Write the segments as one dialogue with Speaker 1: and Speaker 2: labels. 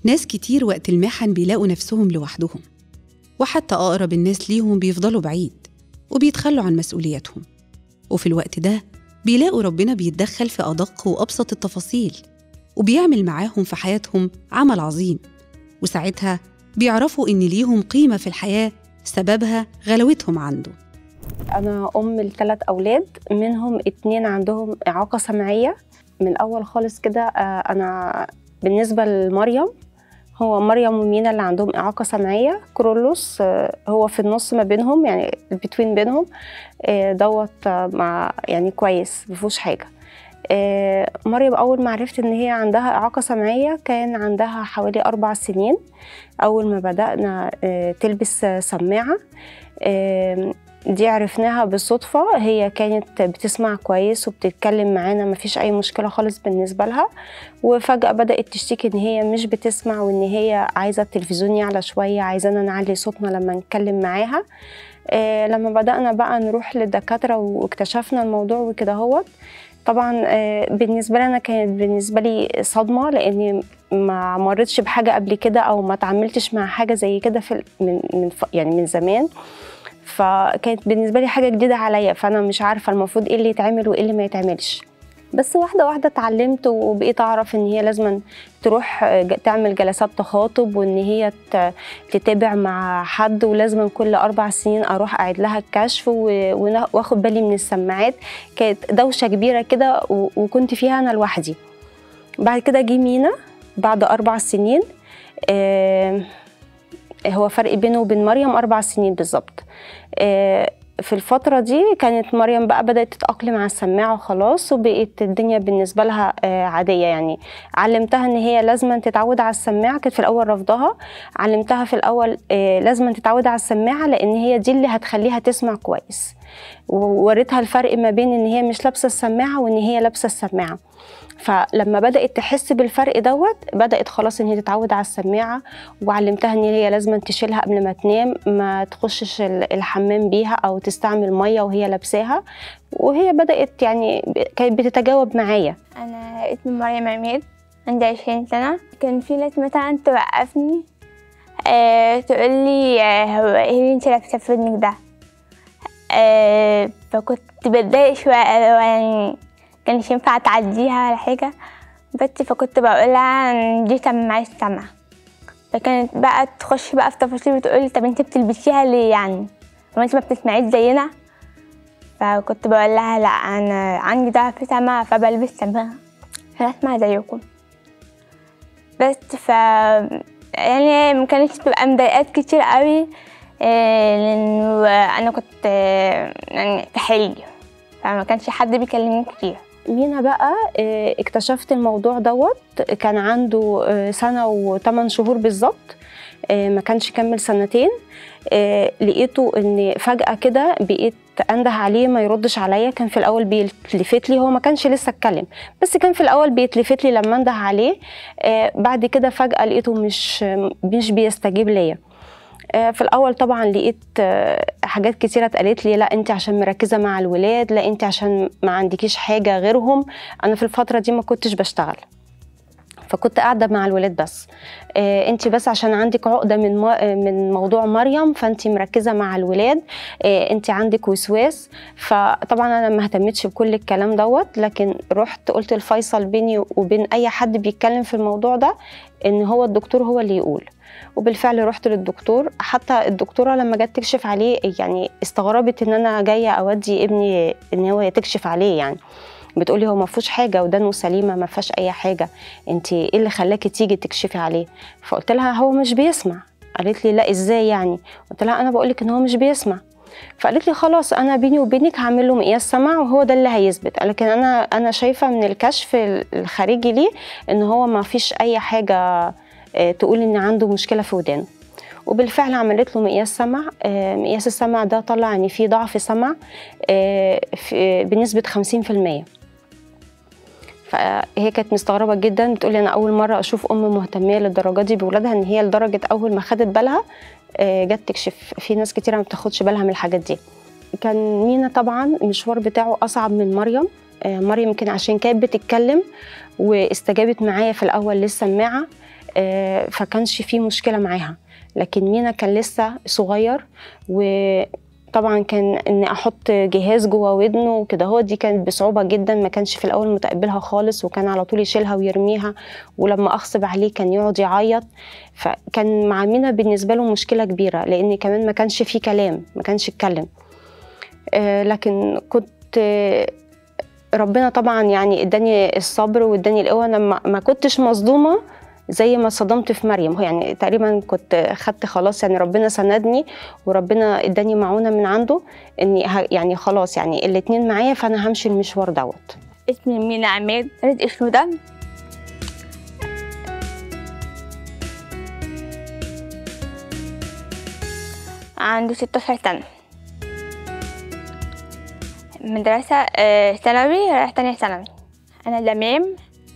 Speaker 1: ناس كتير وقت المحن بيلاقوا نفسهم لوحدهم وحتى أقرب الناس ليهم بيفضلوا بعيد وبيتخلوا عن مسؤولياتهم وفي الوقت ده بيلاقوا ربنا بيتدخل في أدق وأبسط التفاصيل وبيعمل معاهم في حياتهم عمل عظيم وساعتها بيعرفوا إن ليهم قيمة في الحياة سببها غلاوتهم عنده
Speaker 2: أنا أم لثلاث أولاد منهم اتنين عندهم إعاقة سمعية من الأول خالص كده آه، أنا بالنسبة لمريم هو مريم ومينا اللي عندهم إعاقة سمعية كرولوس آه، هو في النص ما بينهم يعني البتوين بينهم آه، دوت آه، مع يعني كويس مفيهوش حاجة آه، مريم أول ما عرفت إن هي عندها إعاقة سمعية كان عندها حوالي أربع سنين أول ما بدأنا آه، تلبس آه، سماعة آه، دي عرفناها بالصدفة هي كانت بتسمع كويس وبتتكلم معانا مفيش أي مشكلة خالص بالنسبة لها وفجأة بدأت تشتكي إن هي مش بتسمع وإن هي عايزة التلفزيون يعلى شوية عايزانا نعلي صوتنا لما نتكلم معاها آه لما بدأنا بقى نروح للدكاترة واكتشفنا الموضوع وكده هوت طبعا آه بالنسبة لي أنا كانت بالنسبة لي صدمة لأني ما مرتش بحاجة قبل كده أو ما تعاملتش مع حاجة زي كده في ال- من من ف- يعني من زمان فكانت بالنسبه لي حاجه جديده عليا فانا مش عارفه المفروض ايه اللي يتعمل وايه اللي ما يتعملش بس واحده واحده اتعلمت وبقيت اعرف ان هي لازم تروح ج- تعمل جلسات تخاطب وان هي ت- تتابع مع حد ولازم كل اربع سنين اروح اعيد لها الكشف و- ون- واخد بالي من السماعات كانت دوشه كبيره كده و- وكنت فيها انا لوحدي بعد كده جه مينا بعد اربع سنين آه، هو فرق بينه وبين مريم أربع سنين بالظبط آه، في الفترة دي كانت مريم بقى بدأت تتأقلم على السماعة وخلاص وبقت الدنيا بالنسبة لها آه، عادية يعني علمتها إن هي لازم تتعود على السماعة كانت في الأول رفضها علمتها في الأول آه، لازم تتعود على السماعة لأن هي دي اللي هتخليها تسمع كويس ووريتها الفرق ما بين إن هي مش لابسة السماعة وإن هي لابسة السماعة فلما بدأت تحس بالفرق دوت بدأت خلاص إن هي تتعود على السماعة وعلمتها ان هي لازم تشيلها قبل ما تنام ما تخشش ال- الحمام بيها او تستعمل ميه وهي لابساها وهي بدات يعني ب- كانت بتتجاوب معايا
Speaker 3: أنا اسمي مريم عميد عندي عشرين سنة كان في ناس مثلا توقفني آه تقول لي آه هو ايه اللي انت لابسة في ودنك ده آه فكنت بتضايق شوية اللي هو يعني كانش ينفع تعديها ولا حاجة بس فكنت بقولها إن دي سماعة السمع فكانت بقى تخش بقى في تفاصيل وتقولي طب انت بتلبسيها ليه يعني هو انت ما بتسمعيش زينا فكنت بقول لها لا انا عندي ضعف سمع فبلبس سماعة عشان اسمع زيكم بس ف يعني ما كانتش تبقى مضايقات كتير قوي إيه، لانه انا كنت آه، يعني في حالي فما كانش حد بيكلمني كتير
Speaker 2: مينا بقى آه، اكتشفت الموضوع دوت كان عنده آه، سنه وثمان شهور بالظبط آه، ما كانش كمل سنتين آه، لقيته ان فجاه كده بقيت انده عليه ما يردش عليا كان في الاول بيتلفت لي هو ما كانش لسه اتكلم بس كان في الاول بيتلفت لي لما انده عليه آه، بعد كده فجاه لقيته مش مش بيستجيب ليا آه، في الاول طبعا لقيت آه، حاجات كتيره اتقالت لي لا انت عشان مركزه مع الولاد لا انت عشان ما عندكيش حاجه غيرهم انا في الفتره دي ما كنتش بشتغل فكنت قاعده مع الولاد بس آه انت بس عشان عندك عقده من ما آه، من موضوع مريم فانت مركزه مع الولاد آه انت عندك وسواس فطبعا انا ما اهتمتش بكل الكلام دوت لكن رحت قلت الفيصل بيني وبين اي حد بيتكلم في الموضوع ده ان هو الدكتور هو اللي يقول وبالفعل رحت للدكتور حتى الدكتوره لما جت تكشف عليه يعني استغربت ان انا جايه اودي ابني ان هو تكشف عليه يعني بتقولي هو ما فيهوش حاجه ودانه سليمه ما فيهاش اي حاجه انت ايه اللي خلاكي تيجي تكشفي عليه فقلت لها هو مش بيسمع قالت لي لا ازاي يعني قلت لها انا بقول لك ان هو مش بيسمع فقالت لي خلاص انا بيني وبينك هعمل له مقياس سمع وهو ده اللي هيثبت لكن انا انا شايفه من الكشف الخارجي ليه ان هو ما فيش اي حاجه آه، تقول ان عنده مشكله في ودانه وبالفعل عملت له مقياس سمع آه، مقياس السمع ده طلع ان في ضعف سمع آه، في- بنسبه 50% فهي كانت مستغربه جدا بتقولي انا اول مره اشوف ام مهتميه للدرجه دي بولادها ان هي لدرجه اول ما خدت بالها آه، جت تكشف في ناس كتيره ما بتاخدش بالها من الحاجات دي كان مينا طبعا المشوار بتاعه اصعب من مريم آه، مريم يمكن عشان كانت بتتكلم واستجابت معايا في الاول للسماعه آه، فكانش في مشكله معاها لكن مينا كان لسه صغير وطبعا كان ان احط جهاز جوه ودنه وكده هو دي كانت بصعوبه جدا ما كانش في الاول متقبلها خالص وكان على طول يشيلها ويرميها ولما اغصب عليه كان يقعد يعيط فكان مع مينا بالنسبه له مشكله كبيره لان كمان ما كانش فيه كلام ما كانش يتكلم آه، لكن كنت آه، ربنا طبعا يعني اداني الصبر واداني القوه انا ما- ما كنتش مصدومه زي ما صدمت في مريم هو يعني تقريبا كنت خدت خلاص يعني ربنا سندني وربنا اداني معونه من عنده اني ه- يعني خلاص يعني الاتنين معايا فانا همشي المشوار دوت
Speaker 3: اسمي مينا عماد رزق شنودة عنده 16 سنة مدرسة آه، ثانوي رايح تانية ثانوي أنا لميم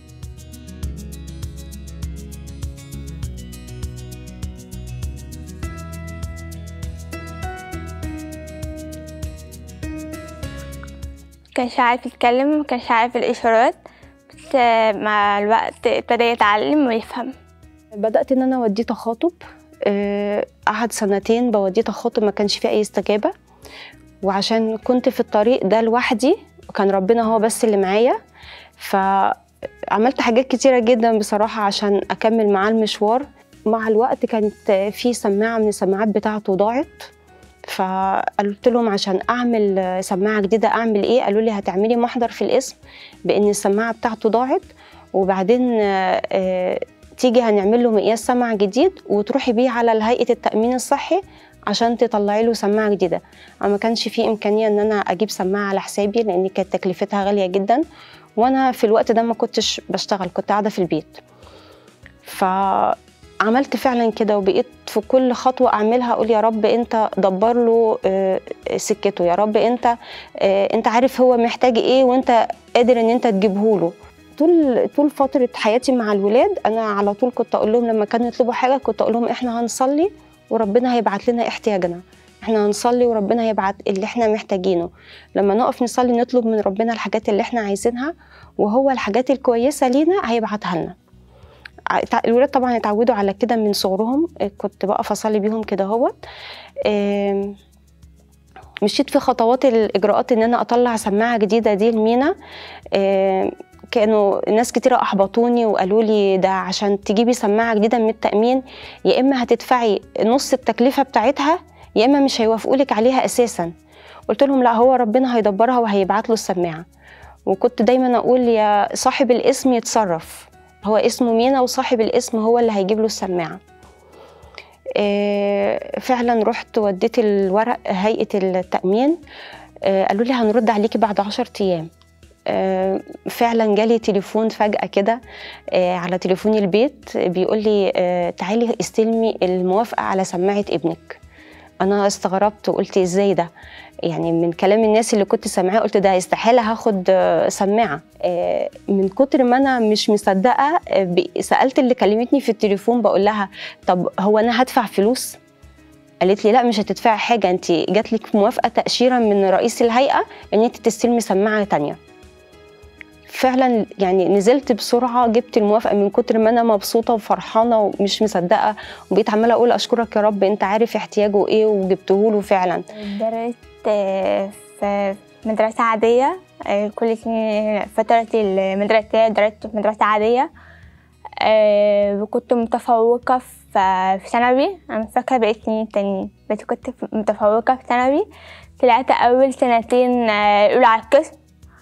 Speaker 3: كانش عارف يتكلم مكانش عارف الإشارات بس آه، مع الوقت ابتدى يتعلم ويفهم
Speaker 2: بدات ان انا اوديه تخاطب آه، قعد سنتين بوديه تخاطب ما كانش فيه اي استجابه وعشان كنت في الطريق ده لوحدي وكان ربنا هو بس اللي معايا فعملت حاجات كتيره جدا بصراحه عشان اكمل معاه المشوار مع الوقت كانت في سماعه من السماعات بتاعته ضاعت فقلت لهم عشان اعمل سماعه جديده اعمل ايه قالوا لي هتعملي محضر في الاسم بان السماعه بتاعته ضاعت وبعدين آه، آه، تيجي هنعمل له مقياس سمع جديد وتروحي بيه على هيئه التامين الصحي عشان تطلعي له سماعه جديده انا ما كانش في امكانيه ان انا اجيب سماعه على حسابي لان كانت تكلفتها غاليه جدا وانا في الوقت ده ما كنتش بشتغل كنت قاعده في البيت فعملت فعلا كده وبقيت في كل خطوه اعملها اقول يا رب انت دبر له آه، سكته يا رب انت آه، انت عارف هو محتاج ايه وانت قادر ان انت تجيبه له طول طول فتره حياتي مع الولاد انا على طول كنت اقول لهم لما كانوا يطلبوا حاجه كنت اقول لهم احنا هنصلي وربنا هيبعت لنا احتياجنا احنا هنصلي وربنا هيبعت اللي احنا محتاجينه لما نقف نصلي نطلب من ربنا الحاجات اللي احنا عايزينها وهو الحاجات الكويسه لينا هيبعتها لنا ع- الولاد طبعا اتعودوا على كده من صغرهم اه، كنت بقف اصلي بيهم كده اهوت ام، مشيت في خطوات الاجراءات ان انا اطلع سماعه جديده دي لمينا ام، كانوا ناس كتيرة أحبطوني وقالوا لي ده عشان تجيبي سماعة جديدة من التأمين يا إما هتدفعي نص التكلفة بتاعتها يا إما مش هيوافقوا لك عليها أساسا قلت لهم لا هو ربنا هيدبرها وهيبعت له السماعة وكنت دايما أقول يا صاحب الاسم يتصرف هو اسمه مينا وصاحب الاسم هو اللي هيجيب له السماعة آه، فعلا رحت وديت الورق هيئة التأمين آه، قالوا لي هنرد عليكي بعد عشر أيام آه، فعلا جالي تليفون فجأة كده آه، على تليفوني البيت بيقول لي آه، تعالي استلمي الموافقة على سماعة ابنك أنا استغربت وقلت إزاي ده يعني من كلام الناس اللي كنت سامعاه قلت ده استحالة هاخد آه، سماعة آه، من كتر ما أنا مش مصدقة آه، ب- سألت اللي كلمتني في التليفون بقول لها طب هو أنا هدفع فلوس قالت لي لا مش هتدفعي حاجة انت جات لك موافقة تأشيرة من رئيس الهيئة ان انت تستلمي سماعة تانية فعلا يعني نزلت بسرعه جبت الموافقه من كتر ما انا مبسوطه وفرحانه ومش مصدقه وبقيت عماله اقول اشكرك يا رب انت عارف احتياجه ايه وجبته له فعلا
Speaker 3: درست آه، في مدرسة عادية آه، كل سنين فترة المدرسة درست في مدرسة عادية آه، وكنت متفوقة في في ثانوي أنا مش فاكرة بقية سنين تانيين بس كنت ف- متفوقة في ثانوي طلعت أول سنتين آه، أولى على القسم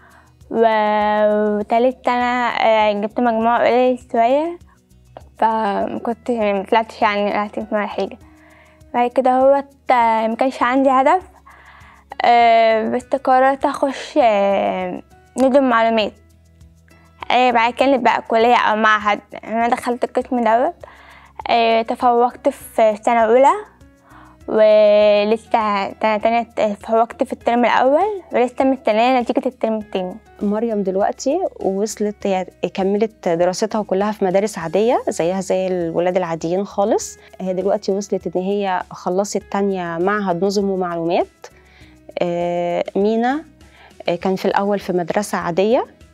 Speaker 3: و- وتالت سنة آه، جبت مجموع قليل شوية فكنت يعني مطلعتش يعني طلعت في حاجة بعد كده هو مكانش عندي هدف آه، بس قررت أخش آه، نظم معلومات آه، بعد كده بقى كلية أو معهد أنا دخلت القسم دوت آه، تفوقت في سنة أولى ولسه سنة تانية تفوقت في الترم الأول ولسه مستنية نتيجة الترم التاني
Speaker 2: مريم دلوقتي وصلت هي كملت دراستها كلها في مدارس عادية زيها زي الولاد العاديين خالص هي دلوقتي وصلت ان هي خلصت تانية معهد نظم ومعلومات آه، مينا آه، كان في الأول في مدرسة عادية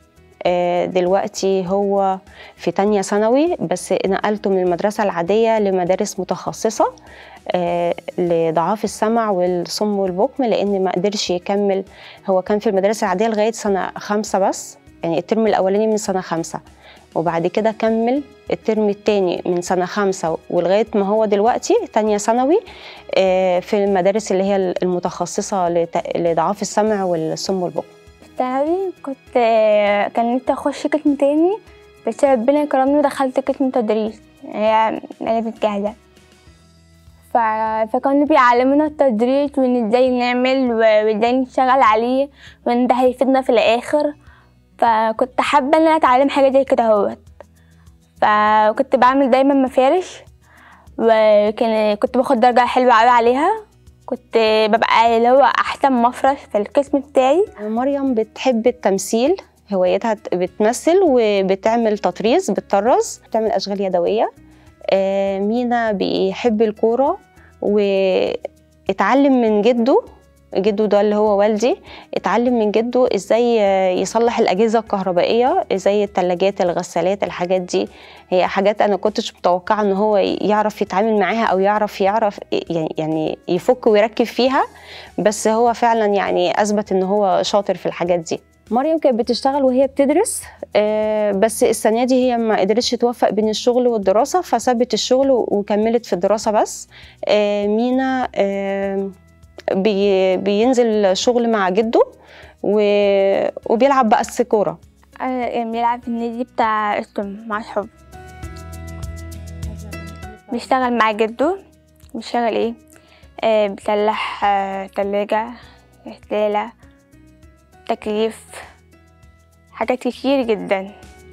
Speaker 2: آه، دلوقتي هو في تانية ثانوي بس نقلته من المدرسة العادية لمدارس متخصصة آه، لضعاف السمع والصم والبكم لأن ما قدرش يكمل هو كان في المدرسة العادية لغاية سنة خمسة بس يعني الترم الأولاني من سنة خمسة وبعد كده كمل الترم التاني من سنة خمسة ولغاية ما هو دلوقتي تانية ثانوي آه، في المدارس اللي هي المتخصصة لت- لضعاف السمع والصم والبكم
Speaker 3: في الثانوي كنت كان نفسي اخش قسم تاني بس ربنا كرمني ودخلت قسم تدريس هي أنا جاهزة ف... فكانوا بيعلمونا التدريس وان ازاي نعمل و- وازاي نشتغل عليه وان ده هيفيدنا في الاخر فكنت حابة ان انا اتعلم حاجة زي كده اهوت فكنت بعمل دايما مفارش وكان كنت باخد درجة حلوة أوي عليها كنت ببقى اللي هو أحسن مفرش في القسم بتاعي
Speaker 2: مريم بتحب التمثيل هوايتها ت- بتمثل وبتعمل تطريز بتطرز بتعمل أشغال يدوية آه، مينا بيحب الكورة واتعلم من جده جده ده اللي هو والدي اتعلم من جده ازاي آه، يصلح الأجهزة الكهربائية زي التلاجات الغسالات الحاجات دي هي حاجات أنا كنتش متوقعة ان هو يعرف يتعامل معاها أو يعرف يعرف يعني يعني يفك ويركب فيها بس هو فعلا يعني اثبت ان هو شاطر في الحاجات دي مريم كانت بتشتغل وهي بتدرس آه، بس السنه دي هي ما قدرتش توفق بين الشغل والدراسه فسابت الشغل وكملت في الدراسه بس آه، مينا آه، بي- بينزل شغل مع جده و- وبيلعب بقى السكوره
Speaker 3: أنا كان بيلعب في النادي بتاع استم مع صحابه بيشتغل مع جده بيشتغل ايه آه بيصلح آه تلاجة غسالة تكييف حاجات كتير جدا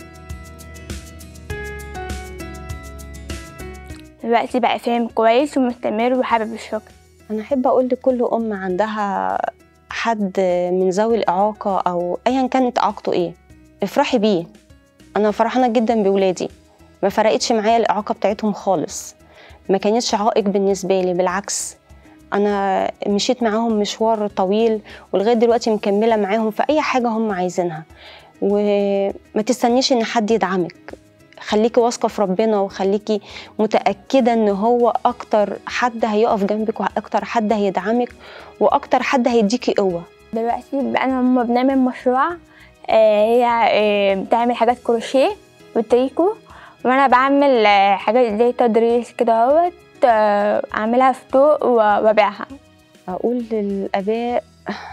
Speaker 3: دلوقتي بقى فاهم كويس ومستمر وحابب الشغل
Speaker 2: انا احب اقول لكل ام عندها حد من ذوي الاعاقه او ايا كانت اعاقته ايه افرحي بيه انا فرحانه جدا بولادي ما فرقتش معايا الاعاقه بتاعتهم خالص ما كانتش عائق بالنسبه لي بالعكس انا مشيت معاهم مشوار طويل ولغايه دلوقتي مكمله معاهم في اي حاجه هم عايزينها وما تستنيش ان حد يدعمك خليكي واثقه في ربنا وخليكي متاكده ان هو اكتر حد هيقف جنبك واكتر حد هيدعمك واكتر حد هيديكي قوه
Speaker 3: دلوقتي انا وماما بنعمل مشروع آه، هي آه، بتعمل حاجات كروشيه والتريكو وانا بعمل آه، حاجات زي تدريس كده اهوت آه، اعملها في طوق و- وابيعها
Speaker 2: اقول للاباء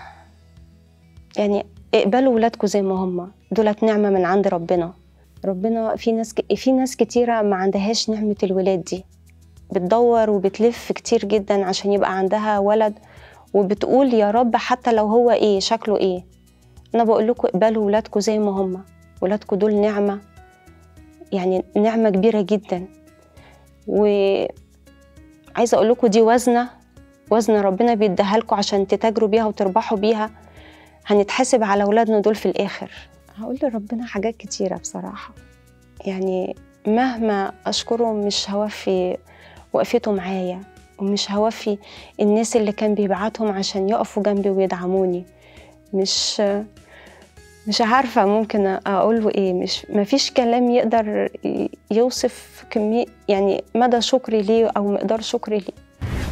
Speaker 2: يعني اقبلوا ولادكم زي ما هم دولت نعمه من عند ربنا ربنا في ناس ك... في ناس كتيره ما عندهاش نعمه الولاد دي بتدور وبتلف كتير جدا عشان يبقى عندها ولد وبتقول يا رب حتى لو هو ايه شكله ايه انا بقول لكم اقبلوا ولادكم زي ما هم ولادكم دول نعمه يعني نعمه كبيره جدا وعايزه اقول لكم دي وزنه وزن ربنا بيديها لكم عشان تتاجروا بيها وتربحوا بيها هنتحاسب على اولادنا دول في الاخر هقول لربنا حاجات كتيره بصراحه يعني مهما اشكره مش هوفي وقفته معايا ومش هوفي الناس اللي كان بيبعتهم عشان يقفوا جنبي ويدعموني مش مش عارفة ممكن أقوله إيه مش مفيش كلام يقدر ي- يوصف كمية يعني مدى شكري ليه أو مقدار شكري ليه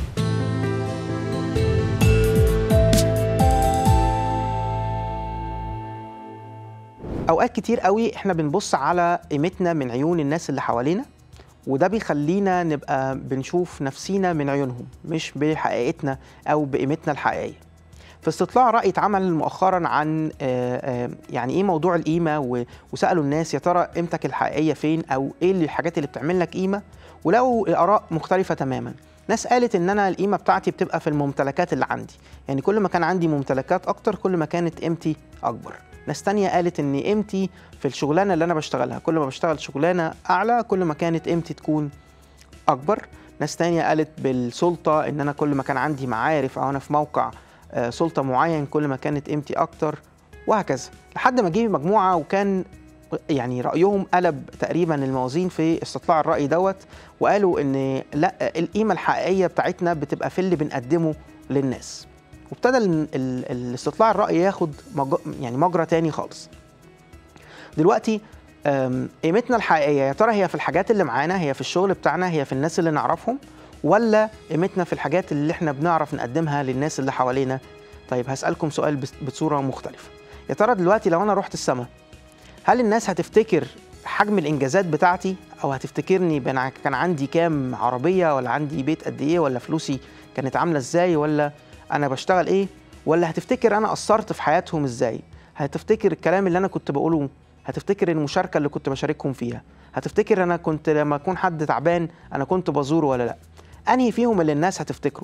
Speaker 4: اوقات كتير قوي احنا بنبص على قيمتنا من عيون الناس اللي حوالينا وده بيخلينا نبقى بنشوف نفسينا من عيونهم مش بحقيقتنا او بقيمتنا الحقيقيه في استطلاع رأي اتعمل مؤخرا عن آه، آه، يعني ايه موضوع القيمه و- وسالوا الناس يا ترى قيمتك الحقيقيه فين او ايه اللي- الحاجات اللي بتعمل لك قيمه ولقوا الاراء مختلفه تماما ناس قالت ان انا القيمه بتاعتي بتبقى في الممتلكات اللي عندي يعني كل ما كان عندي ممتلكات اكتر كل ما كانت قيمتي اكبر ناس تانية قالت ان قيمتي في الشغلانه اللي انا بشتغلها كل ما بشتغل شغلانه اعلى كل ما كانت قيمتي تكون اكبر ناس تانية قالت بالسلطه ان انا كل ما كان عندي معارف او انا في موقع آه، سلطه معين كل ما كانت قيمتي اكتر وهكذا لحد ما جه مجموعه وكان يعني رايهم قلب تقريبا الموازين في استطلاع الراي دوت وقالوا ان لا القيمه الحقيقيه بتاعتنا بتبقى في اللي بنقدمه للناس وابتدى ال- ال- الاستطلاع الراي ياخد مج... يعني مجرى تاني خالص دلوقتي أم، قيمتنا الحقيقيه يا ترى هي في الحاجات اللي معانا هي في الشغل بتاعنا هي في الناس اللي نعرفهم ولا قيمتنا في الحاجات اللي احنا بنعرف نقدمها للناس اللي حوالينا طيب هسالكم سؤال بس- بصوره مختلفه يا ترى دلوقتي لو انا رحت السماء هل الناس هتفتكر حجم الانجازات بتاعتي او هتفتكرني بأنا كان عندي كام عربيه ولا عندي بيت قد ايه ولا فلوسي كانت عامله ازاي ولا انا بشتغل ايه ولا هتفتكر انا قصرت في حياتهم ازاي هتفتكر الكلام اللي انا كنت بقوله هتفتكر المشاركه اللي كنت بشاركهم فيها هتفتكر انا كنت لما اكون حد تعبان انا كنت بزوره ولا لا انهي فيهم اللي الناس هتفتكره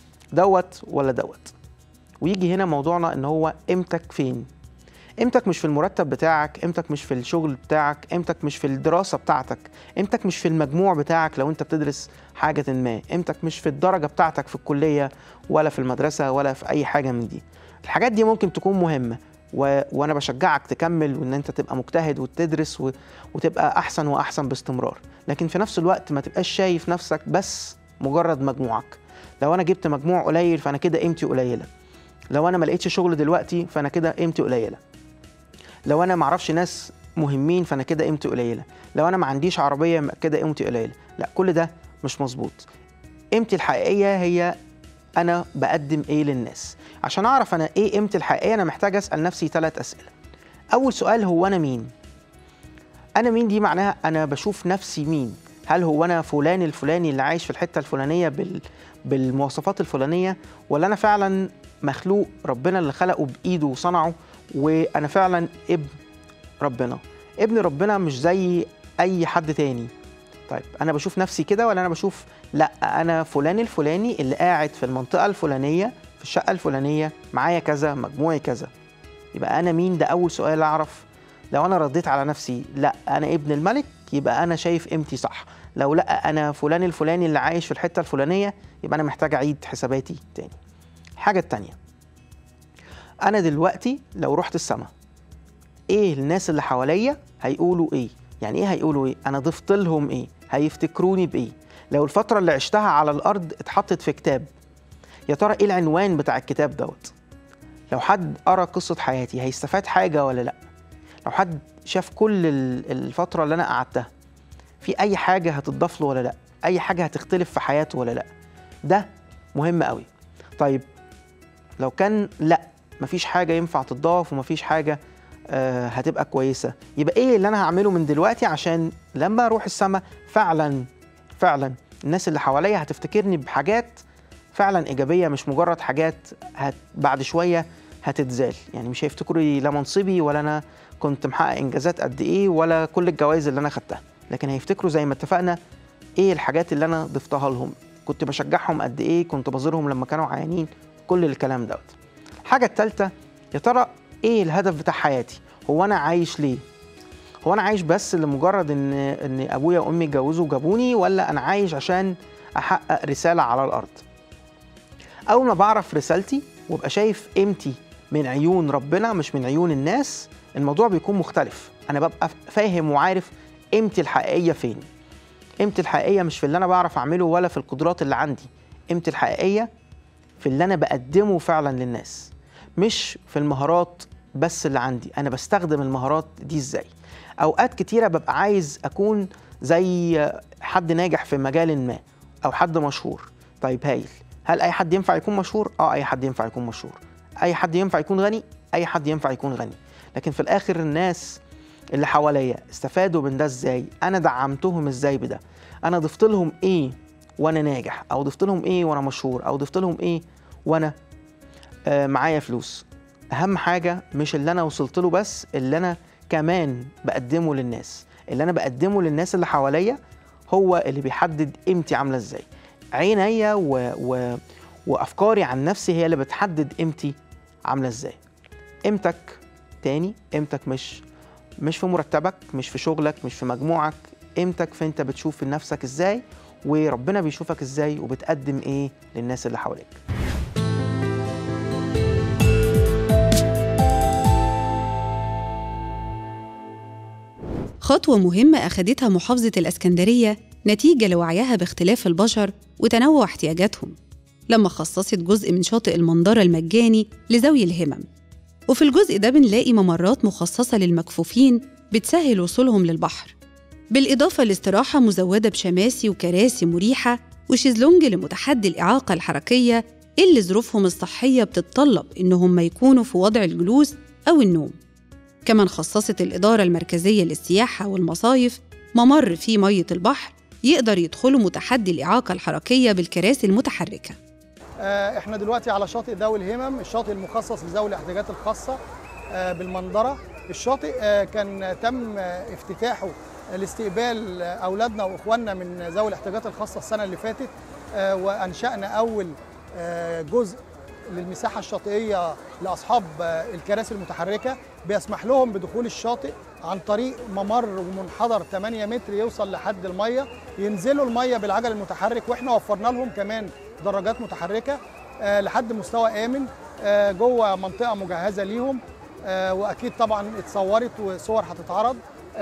Speaker 4: دوت ولا دوت ويجي هنا موضوعنا ان هو قيمتك فين قيمتك مش في المرتب بتاعك قيمتك مش في الشغل بتاعك قيمتك مش في الدراسة بتاعتك قيمتك مش في المجموع بتاعك لو انت بتدرس حاجة ما قيمتك مش في الدرجة بتاعتك في الكلية ولا في المدرسة ولا في أي حاجة من دي الحاجات دي ممكن تكون مهمة و... وأنا بشجعك تكمل وإن أنت تبقى مجتهد وتدرس و... وتبقى أحسن وأحسن باستمرار لكن في نفس الوقت ما تبقاش شايف نفسك بس مجرد مجموعك لو أنا جبت مجموع قليل فأنا كده قيمتي قليلة لو أنا ما لقيتش شغل دلوقتي فأنا كده قيمتي قليلة لو انا ما اعرفش ناس مهمين فانا كده قيمتي قليله لو انا ما عنديش عربيه يبقى كده قيمتي قليله لا كل ده مش مظبوط قيمتي الحقيقيه هي انا بقدم ايه للناس عشان اعرف انا ايه قيمتي الحقيقيه انا محتاج اسال نفسي ثلاث اسئله اول سؤال هو انا مين انا مين دي معناها انا بشوف نفسي مين هل هو انا فلان الفلاني اللي عايش في الحته الفلانيه بال... بالمواصفات الفلانيه ولا انا فعلا مخلوق ربنا اللي خلقه بايده وصنعه وانا فعلا ابن ربنا ابن ربنا مش زي اي حد تاني طيب انا بشوف نفسي كده ولا انا بشوف لا انا فلان الفلاني اللي قاعد في المنطقه الفلانيه في الشقه الفلانيه معايا كذا مجموعي كذا يبقى انا مين ده اول سؤال اعرف لو انا رديت على نفسي لا انا ابن الملك يبقى انا شايف قيمتي صح لو لا انا فلان الفلاني اللي عايش في الحته الفلانيه يبقى انا محتاج اعيد حساباتي تاني الحاجه التانيه انا دلوقتي لو رحت السما ايه الناس اللي حواليا هيقولوا ايه يعني ايه هيقولوا ايه انا ضفت لهم ايه هيفتكروني بايه لو الفتره اللي عشتها على الارض اتحطت في كتاب يا ترى ايه العنوان بتاع الكتاب دوت لو حد قرا قصه حياتي هيستفاد حاجه ولا لا لو حد شاف كل ال- الفتره اللي انا قعدتها في اي حاجه هتضاف له ولا لا اي حاجه هتختلف في حياته ولا لا ده مهم قوي طيب لو كان لا مفيش حاجه ينفع تضاف ومفيش حاجه آه، هتبقى كويسه يبقى ايه اللي انا هعمله من دلوقتي عشان لما اروح السما فعلا فعلا الناس اللي حواليا هتفتكرني بحاجات فعلا ايجابيه مش مجرد حاجات هت بعد شويه هتتزال يعني مش هيفتكروا لا منصبي ولا انا كنت محقق انجازات قد ايه ولا كل الجوائز اللي انا خدتها لكن هيفتكروا زي ما اتفقنا ايه الحاجات اللي انا ضفتها لهم كنت بشجعهم قد ايه كنت بزورهم لما كانوا عيانين كل الكلام دوت الحاجه الثالثه يا ترى ايه الهدف بتاع حياتي هو انا عايش ليه هو انا عايش بس لمجرد ان ان ابويا وامي اتجوزوا وجابوني ولا انا عايش عشان احقق رساله على الارض اول ما بعرف رسالتي وابقى شايف قيمتي من عيون ربنا مش من عيون الناس الموضوع بيكون مختلف انا ببقى فاهم وعارف قيمتي الحقيقيه فين قيمتي الحقيقيه مش في اللي انا بعرف اعمله ولا في القدرات اللي عندي قيمتي الحقيقيه في اللي انا بقدمه فعلا للناس مش في المهارات بس اللي عندي انا بستخدم المهارات دي ازاي اوقات كتيره ببقى عايز اكون زي حد ناجح في مجال ما او حد مشهور طيب هايل هل اي حد ينفع يكون مشهور اه اي حد ينفع يكون مشهور اي حد ينفع يكون غني اي حد ينفع يكون غني لكن في الاخر الناس اللي حواليا استفادوا من ده ازاي انا دعمتهم ازاي بده انا ضفت لهم ايه وانا ناجح او ضفت لهم ايه وانا مشهور او ضفت لهم ايه وانا آه معايا فلوس اهم حاجه مش اللي انا وصلت له بس اللي انا كمان بقدمه للناس اللي انا بقدمه للناس اللي حواليا هو اللي بيحدد قيمتي عامله ازاي عينيا و... و... وافكاري عن نفسي هي اللي بتحدد قيمتي عامله ازاي قيمتك تاني قيمتك مش مش في مرتبك مش في شغلك مش في مجموعك قيمتك في انت بتشوف نفسك ازاي وربنا بيشوفك ازاي وبتقدم ايه للناس اللي حواليك
Speaker 1: خطوة مهمة أخدتها محافظة الإسكندرية نتيجة لوعيها باختلاف البشر وتنوع احتياجاتهم لما خصصت جزء من شاطئ المنظرة المجاني لذوي الهمم وفي الجزء ده بنلاقي ممرات مخصصة للمكفوفين بتسهل وصولهم للبحر بالإضافة لاستراحة مزودة بشماسي وكراسي مريحة وشيزلونج لمتحدي الإعاقة الحركية اللي ظروفهم الصحية بتتطلب إنهم ما يكونوا في وضع الجلوس أو النوم كمان خصصت الإدارة المركزية للسياحة والمصايف ممر فيه مية البحر يقدر يدخلوا متحدي الإعاقة الحركية بالكراسي المتحركة
Speaker 5: آه، احنا دلوقتي على شاطئ ذوي الهمم الشاطئ المخصص لذوي الاحتياجات الخاصه آه، بالمنظره الشاطئ آه، كان تم آه، افتتاحه لاستقبال اولادنا واخواننا من ذوي الاحتياجات الخاصه السنه اللي فاتت آه، وانشانا اول آه، جزء للمساحه الشاطئيه لاصحاب آه، الكراسي المتحركه بيسمح لهم بدخول الشاطئ عن طريق ممر ومنحدر 8 متر يوصل لحد الميه ينزلوا الميه بالعجل المتحرك واحنا وفرنا لهم كمان دراجات متحركه آه، لحد مستوى امن آه، جوه منطقه مجهزه ليهم آه، واكيد طبعا اتصورت وصور هتتعرض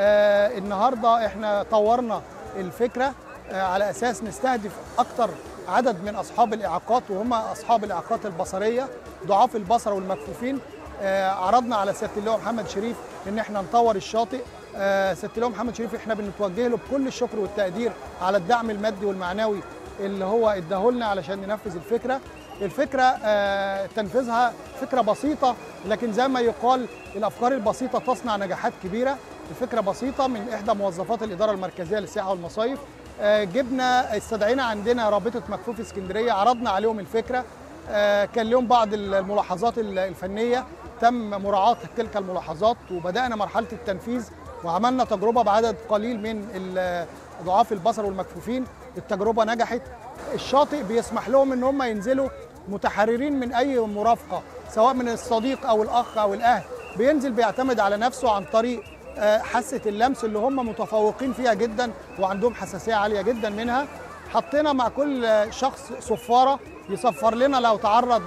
Speaker 5: آه، النهارده احنا طورنا الفكره آه، على اساس نستهدف اكتر عدد من اصحاب الاعاقات وهم اصحاب الاعاقات البصريه ضعاف البصر والمكفوفين آه، عرضنا على سياده اللواء محمد شريف ان احنا نطور الشاطئ آه، سياده اللواء محمد شريف احنا بنتوجه له بكل الشكر والتقدير على الدعم المادي والمعنوي اللي هو اداهولنا علشان ننفذ الفكره الفكره آه، تنفيذها فكره بسيطه لكن زي ما يقال الافكار البسيطه تصنع نجاحات كبيره الفكره بسيطه من احدى موظفات الاداره المركزيه للسياحه والمصايف آه، جبنا استدعينا عندنا رابطه مكفوف اسكندريه عرضنا عليهم الفكره آه، كان لهم بعض الملاحظات ال- الفنيه تم مراعاه تلك الملاحظات وبدانا مرحله التنفيذ وعملنا تجربه بعدد قليل من ال- ضعاف البصر والمكفوفين التجربه نجحت الشاطئ بيسمح لهم ان هم ينزلوا متحررين من اي مرافقه سواء من الصديق او الاخ او الاهل بينزل بيعتمد على نفسه عن طريق آه، حاسه اللمس اللي هم متفوقين فيها جدا وعندهم حساسيه عاليه جدا منها حطينا مع كل آه، شخص صفاره يصفر لنا لو تعرض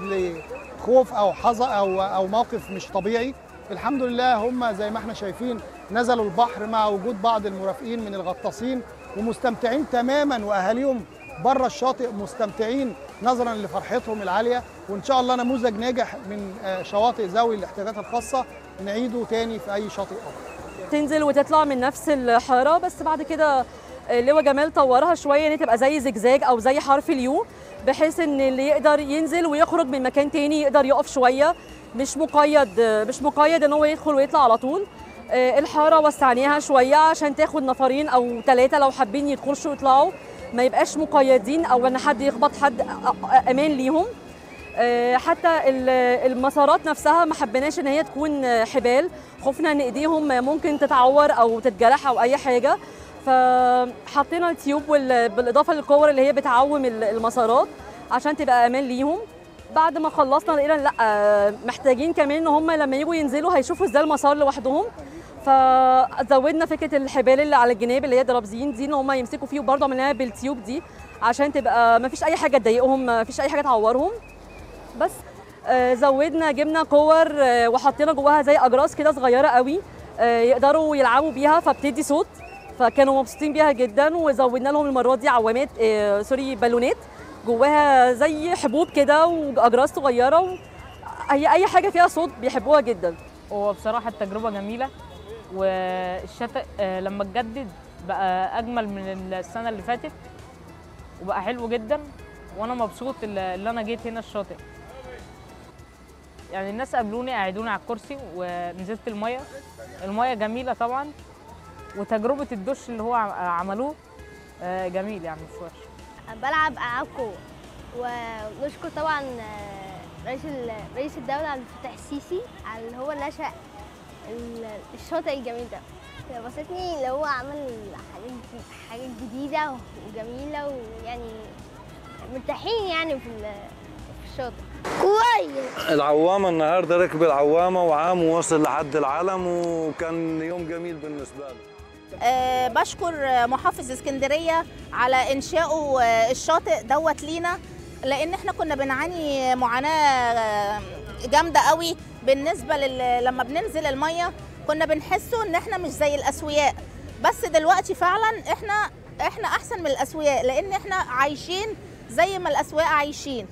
Speaker 5: لخوف او حظ او او موقف مش طبيعي الحمد لله هم زي ما احنا شايفين نزلوا البحر مع وجود بعض المرافقين من الغطاسين ومستمتعين تماما واهاليهم بره الشاطئ مستمتعين نظرا لفرحتهم العاليه وان شاء الله نموذج ناجح من آه، شواطئ ذوي الاحتياجات الخاصه نعيده تاني في اي شاطئ اخر
Speaker 6: تنزل وتطلع من نفس الحاره بس بعد كده لواء جمال طورها شويه ان هي تبقى زي زجزاج او زي حرف اليو بحيث ان اللي يقدر ينزل ويخرج من مكان تاني يقدر يقف شويه مش مقيد مش مقيد ان هو يدخل ويطلع على طول آه، الحاره وسعناها شويه عشان تاخد نفرين او ثلاثه لو حابين يدخلوا ويطلعوا ما يبقاش مقيدين او ان حد يخبط حد أ- أ- امان ليهم آه، حتى ال- المسارات نفسها ما حبيناش ان هي تكون آه، حبال خفنا ان ايديهم ممكن تتعور او تتجرح او اي حاجه فحطينا التيوب وال- بالاضافه للكور اللي هي بتعوم ال- المسارات عشان تبقى امان ليهم بعد ما خلصنا لقينا لا آه، محتاجين كمان ان هم لما يجوا ينزلوا هيشوفوا ازاي المسار لوحدهم فزودنا فكره الحبال اللي على الجناب اللي هي درابزين دي ان هم يمسكوا فيه وبرضه عملناها بالتيوب دي عشان تبقى ما فيش اي حاجه تضايقهم ما فيش اي حاجه تعورهم بس آه، زودنا جبنا كور آه، وحطينا جواها زي اجراس كده صغيره قوي آه، يقدروا يلعبوا بيها فبتدي صوت فكانوا مبسوطين بيها جدا وزودنا لهم المرات دي عوامات آه، سوري بالونات جواها زي حبوب كده واجراس صغيره و... هي اي حاجه فيها صوت بيحبوها جدا
Speaker 7: هو بصراحة التجربة جميلة والشاطئ آه، لما اتجدد بقى أجمل من السنة اللي فاتت وبقى حلو جدا وأنا مبسوط اللي اللي أنا جيت هنا الشاطئ يعني الناس قابلوني قعدوني على الكرسي ونزلت المية المية جميلة طبعا وتجربة الدش اللي هو ع- عملوه آه، جميل يعني مش وحش
Speaker 8: بلعب العاب قوه ونشكر طبعا آه، رئيس ال- رئيس الدوله عبد الفتاح السيسي على اللي هو نشأ ال- الشاطئ الجميل ده بسطني اللي هو عمل حاجات جديد- حاجات جديده وجميله ويعني مرتاحين يعني في ال- في الشاطئ كويس
Speaker 9: العوامة النهاردة ركب العوامة وعام ووصل لحد العلم وكان يوم جميل بالنسبة له
Speaker 10: آه، بشكر آه، محافظ اسكندريه على انشائه آه، الشاطئ دوت لينا لان احنا كنا بنعاني معاناه آه، جامده قوي بالنسبه لل... لما بننزل الميه كنا بنحسه ان احنا مش زي الاسوياء بس دلوقتي فعلا احنا احنا احسن من الاسوياء لان احنا عايشين زي ما الاسوياء عايشين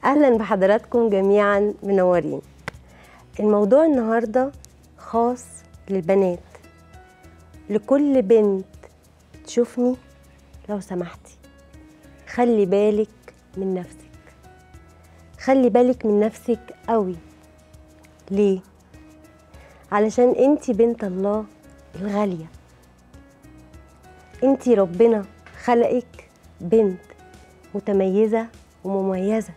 Speaker 11: أهلا بحضراتكم جميعا منورين الموضوع النهاردة خاص للبنات لكل بنت تشوفني لو سمحتي خلي بالك من نفسك خلي بالك من نفسك قوي ليه علشان انتي بنت الله الغالية انتي ربنا خلقك بنت متميزة ومميزة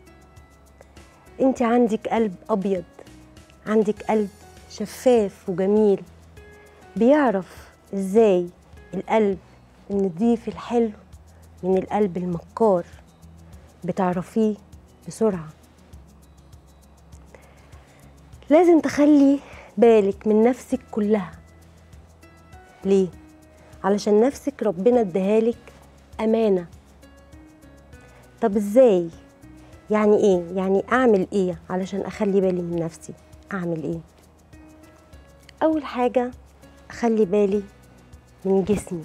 Speaker 11: انتي عندك قلب أبيض عندك قلب شفاف وجميل بيعرف ازاي القلب النضيف الحلو من القلب المكار بتعرفيه بسرعة لازم تخلي بالك من نفسك كلها ليه؟ علشان نفسك ربنا اداهالك أمانة طب ازاي؟ يعني ايه؟ يعني اعمل ايه علشان اخلي بالي من نفسي؟ اعمل ايه؟ أول حاجة أخلي بالي من جسمي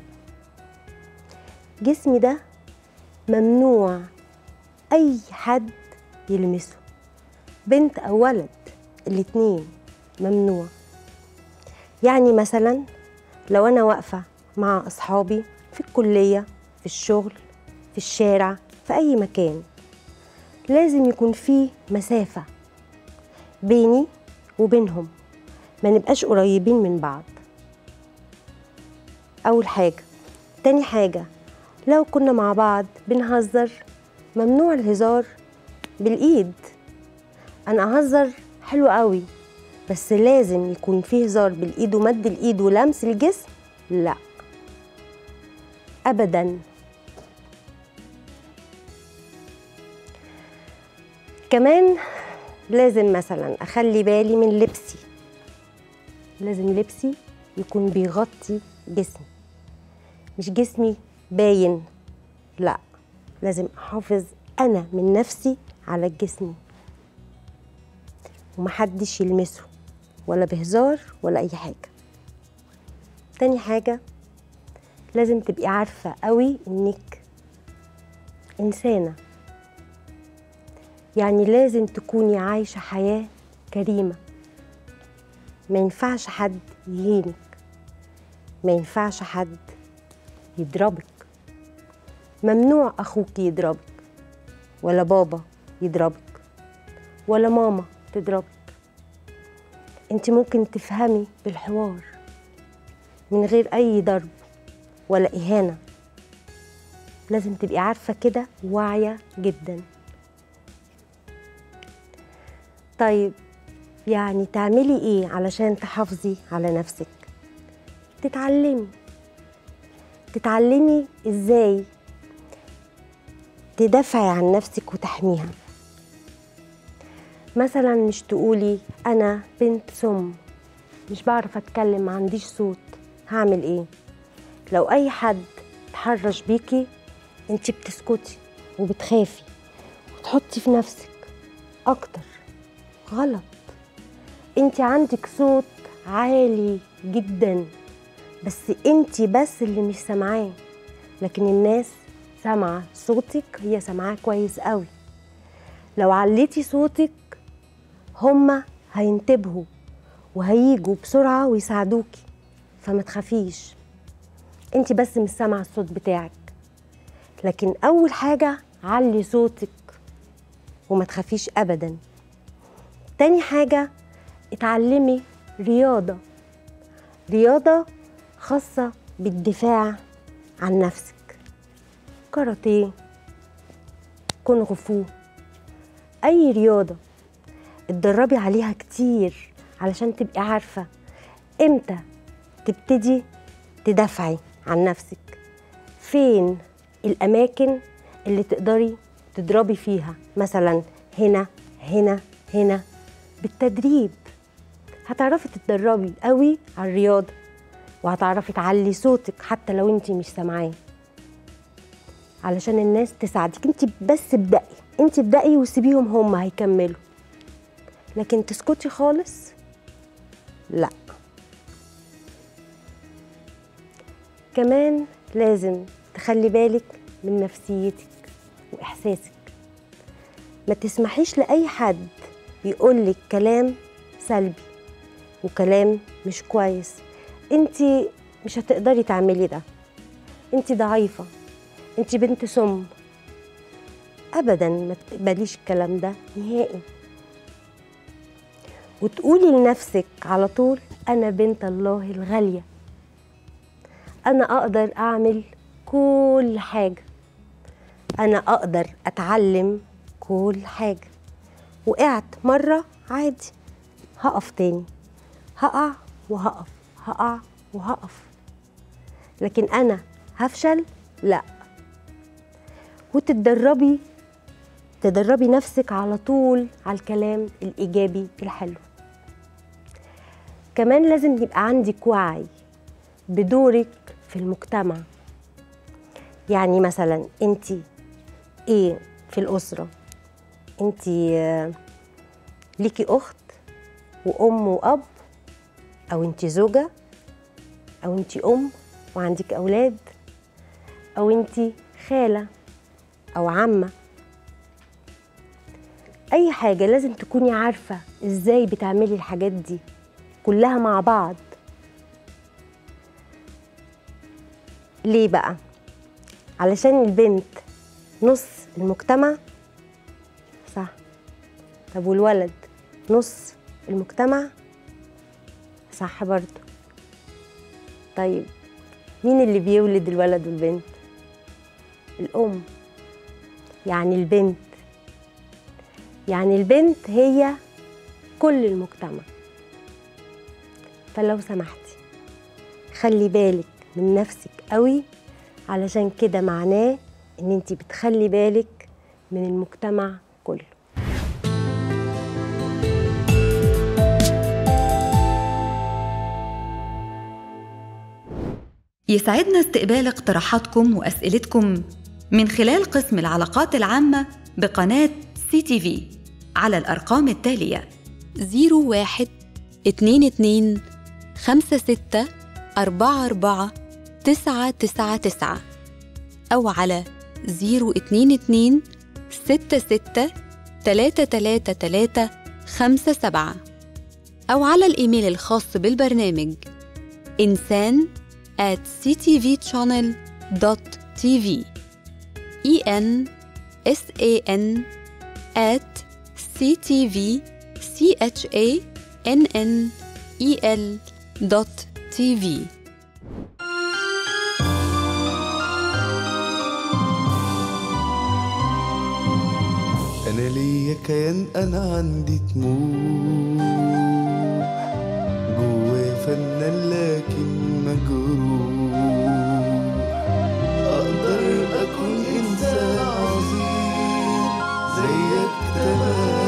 Speaker 11: جسمي ده ممنوع أي حد يلمسه بنت أو ولد الاتنين ممنوع يعني مثلا لو أنا واقفة مع أصحابي في الكلية في الشغل في الشارع في أي مكان لازم يكون في مسافة بيني وبينهم ما نبقاش قريبين من بعض أول حاجة تاني حاجة لو كنا مع بعض بنهزر ممنوع الهزار بالإيد أنا أهزر حلو قوي بس لازم يكون فيه هزار بالإيد ومد الإيد ولمس الجسم لا أبدا كمان لازم مثلا أخلي بالي من لبسي لازم لبسي يكون بيغطي جسمي مش جسمي باين لا لازم احافظ انا من نفسي على جسمي ومحدش يلمسه ولا بهزار ولا اي حاجه تاني حاجه لازم تبقي عارفه قوي انك انسانه يعني لازم تكوني عايشه حياه كريمه ما ينفعش حد يهينك ما ينفعش حد يضربك ممنوع اخوك يضربك ولا بابا يضربك ولا ماما تضربك انت ممكن تفهمي بالحوار من غير اي ضرب ولا اهانه لازم تبقي عارفه كده واعيه جدا طيب يعني تعملي ايه علشان تحافظي على نفسك تتعلمي تتعلمي ازاي تدافعي عن نفسك وتحميها مثلا مش تقولي انا بنت سم مش بعرف اتكلم ما عنديش صوت هعمل ايه لو اي حد تحرش بيكي انت بتسكتي وبتخافي وتحطي في نفسك اكتر غلط انت عندك صوت عالي جدا بس انت بس اللي مش سامعاه لكن الناس سامعه صوتك هي سامعاه كويس قوي لو عليتي صوتك هما هينتبهوا وهيجوا بسرعه ويساعدوكي فما تخافيش انت بس مش سامعه الصوت بتاعك لكن اول حاجه علي صوتك وما تخافيش ابدا تاني حاجه اتعلمي رياضه رياضه خاصه بالدفاع عن نفسك كاراتيه كونغ فو اي رياضه اتدربي عليها كتير علشان تبقي عارفه امتى تبتدي تدافعي عن نفسك فين الاماكن اللي تقدري تضربي فيها مثلا هنا هنا هنا بالتدريب هتعرفي تتدربي قوي على الرياضه وهتعرفي تعلي صوتك حتى لو انت مش سامعاه علشان الناس تساعدك انت بس ابدأي انت ابدأي وسيبيهم هم هيكملوا لكن تسكتي خالص لا كمان لازم تخلي بالك من نفسيتك واحساسك ما تسمحيش لأي حد يقولك كلام سلبي وكلام مش كويس انت مش هتقدري تعملي ده انت ضعيفة انت بنت سم ابدا ما تقبليش الكلام ده نهائي وتقولي لنفسك على طول انا بنت الله الغاليه انا اقدر اعمل كل حاجه انا اقدر اتعلم كل حاجه وقعت مره عادي هقف تاني هقع وهقف هقع وهقف لكن انا هفشل لا وتتدربي تدربي نفسك على طول على الكلام الايجابي الحلو كمان لازم يبقى عندك وعي بدورك في المجتمع يعني مثلا انت ايه في الاسره انت ليكي اخت وام واب او انت زوجه او انت ام وعندك اولاد او انت خاله او عمه اي حاجه لازم تكوني عارفه ازاي بتعملي الحاجات دي كلها مع بعض ليه بقى علشان البنت نص المجتمع صح طب والولد نص المجتمع صح برضو طيب مين اللي بيولد الولد والبنت الام يعني البنت يعني البنت هي كل المجتمع فلو سمحتي خلي بالك من نفسك قوي علشان كده معناه ان انت بتخلي بالك من المجتمع كله
Speaker 12: يسعدنا استقبال اقتراحاتكم وأسئلتكم من خلال قسم العلاقات العامة بقناة سي تي في على الأرقام التالية
Speaker 1: 01 22 56 44 999 أو على 022 66 333 57 أو على الإيميل الخاص بالبرنامج إنسان at ctvchannel.tv e n s a n at ctv c h a n n e l dot tv
Speaker 13: أنا ليا كيان أنا عندي طموح جوايا فنان لكن مجروح أقدر أكون إنسان عظيم زيك تمام